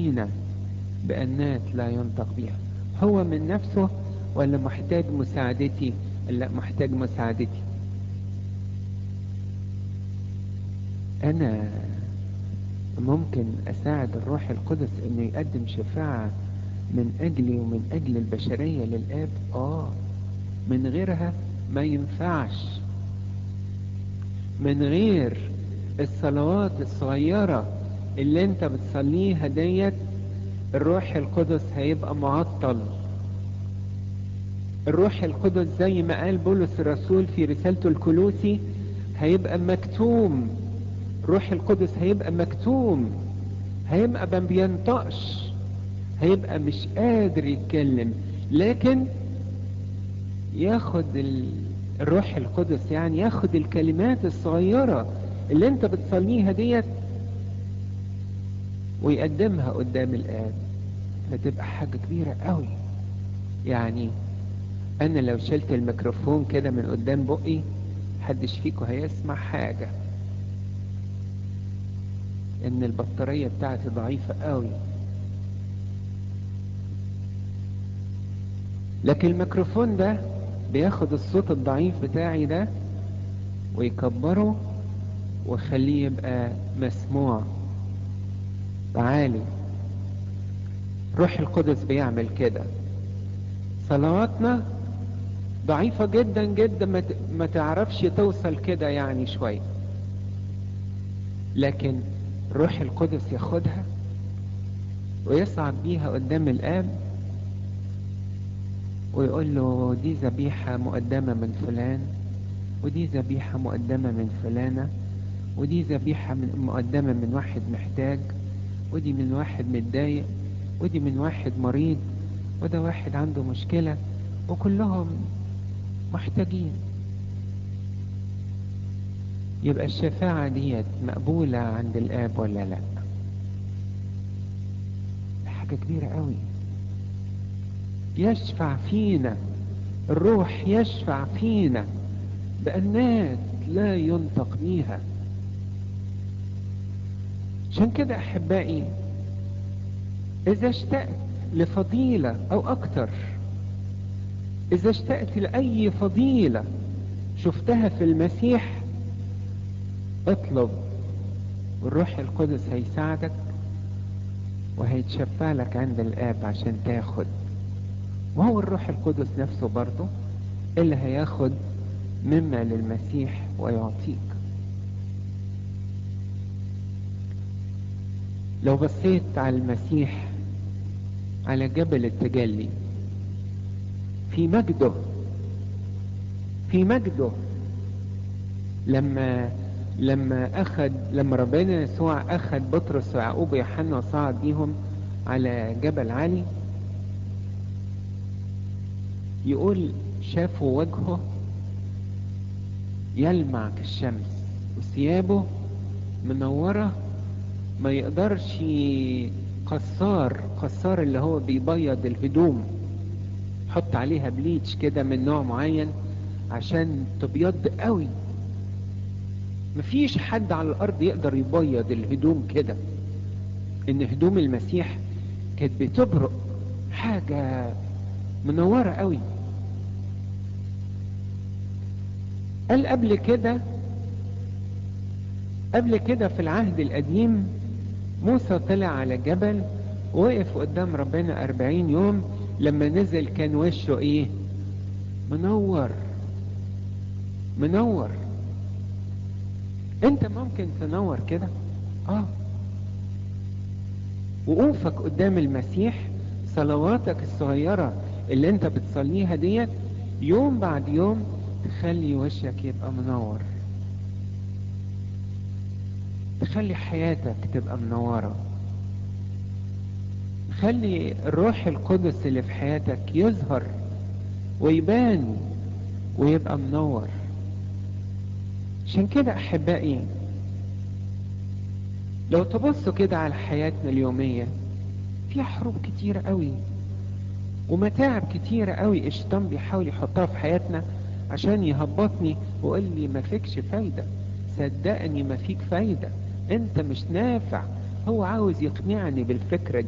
فينا بأنات لا ينطق بها هو من نفسه ولا محتاج مساعدتي لا محتاج مساعدتي انا ممكن اساعد الروح القدس انه يقدم شفاعة من اجلي ومن اجل البشرية للاب اه من غيرها ما ينفعش من غير الصلوات الصغيرة اللي انت بتصليها ديت الروح القدس هيبقى معطل الروح القدس زي ما قال بولس الرسول في رسالته الكلوسي هيبقى مكتوم روح القدس هيبقى مكتوم هيبقى ما بينطقش هيبقى مش قادر يتكلم لكن ياخد ال... الروح القدس يعني ياخد الكلمات الصغيرة اللي انت بتصليها ديت ويقدمها قدام الآب فتبقى حاجة كبيرة قوي يعني انا لو شلت الميكروفون كده من قدام بقي محدش فيكم هيسمع حاجة ان البطارية بتاعتي ضعيفة قوي لكن الميكروفون ده بياخد الصوت الضعيف بتاعي ده ويكبره ويخليه يبقى مسموع عالي روح القدس بيعمل كده صلواتنا ضعيفة جدا جدا ما تعرفش توصل كده يعني شوية لكن روح القدس ياخدها ويصعد بيها قدام الآب ويقول له دي ذبيحة مقدمة من فلان ودي ذبيحة مقدمة من فلانة ودي ذبيحة من مقدمة من واحد محتاج ودي من واحد متضايق ودي من واحد مريض وده واحد عنده مشكلة وكلهم محتاجين يبقى الشفاعة ديت مقبولة عند الآب ولا لا حاجة كبيرة قوي يشفع فينا الروح يشفع فينا بأنات لا ينطق بيها عشان كده أحبائي إذا اشتقت لفضيلة أو أكتر إذا اشتقت لأي فضيلة شفتها في المسيح اطلب والروح القدس هيساعدك وهيتشفع لك عند الآب عشان تاخد وهو الروح القدس نفسه برضه اللي هياخد مما للمسيح ويعطيك لو بصيت على المسيح على جبل التجلي في مجده في مجده لما لما اخد لما ربنا يسوع اخد بطرس ويعقوب ويوحنا وصعد بيهم على جبل عالي يقول شافوا وجهه يلمع كالشمس وثيابه منورة ما يقدرش قصار قصار اللي هو بيبيض الهدوم حط عليها بليتش كده من نوع معين عشان تبيض قوي مفيش حد على الارض يقدر يبيض الهدوم كده ان هدوم المسيح كانت بتبرق حاجة منورة قوي قال قبل كده قبل كده في العهد القديم موسى طلع على جبل وقف قدام ربنا أربعين يوم لما نزل كان وشه ايه منور منور انت ممكن تنور كده اه وقوفك قدام المسيح صلواتك الصغيرة اللي انت بتصليها ديت يوم بعد يوم تخلي وشك يبقى منور تخلي حياتك تبقى منورة خلي الروح القدس اللي في حياتك يظهر ويبان ويبقى منور عشان كده احبائي لو تبصوا كده على حياتنا اليومية فيها حروب كتيرة قوي ومتاعب كتيرة قوي الشيطان بيحاول يحطها في حياتنا عشان يهبطني ويقول لي ما فيكش فايدة صدقني ما فيك فايدة انت مش نافع هو عاوز يقنعني بالفكرة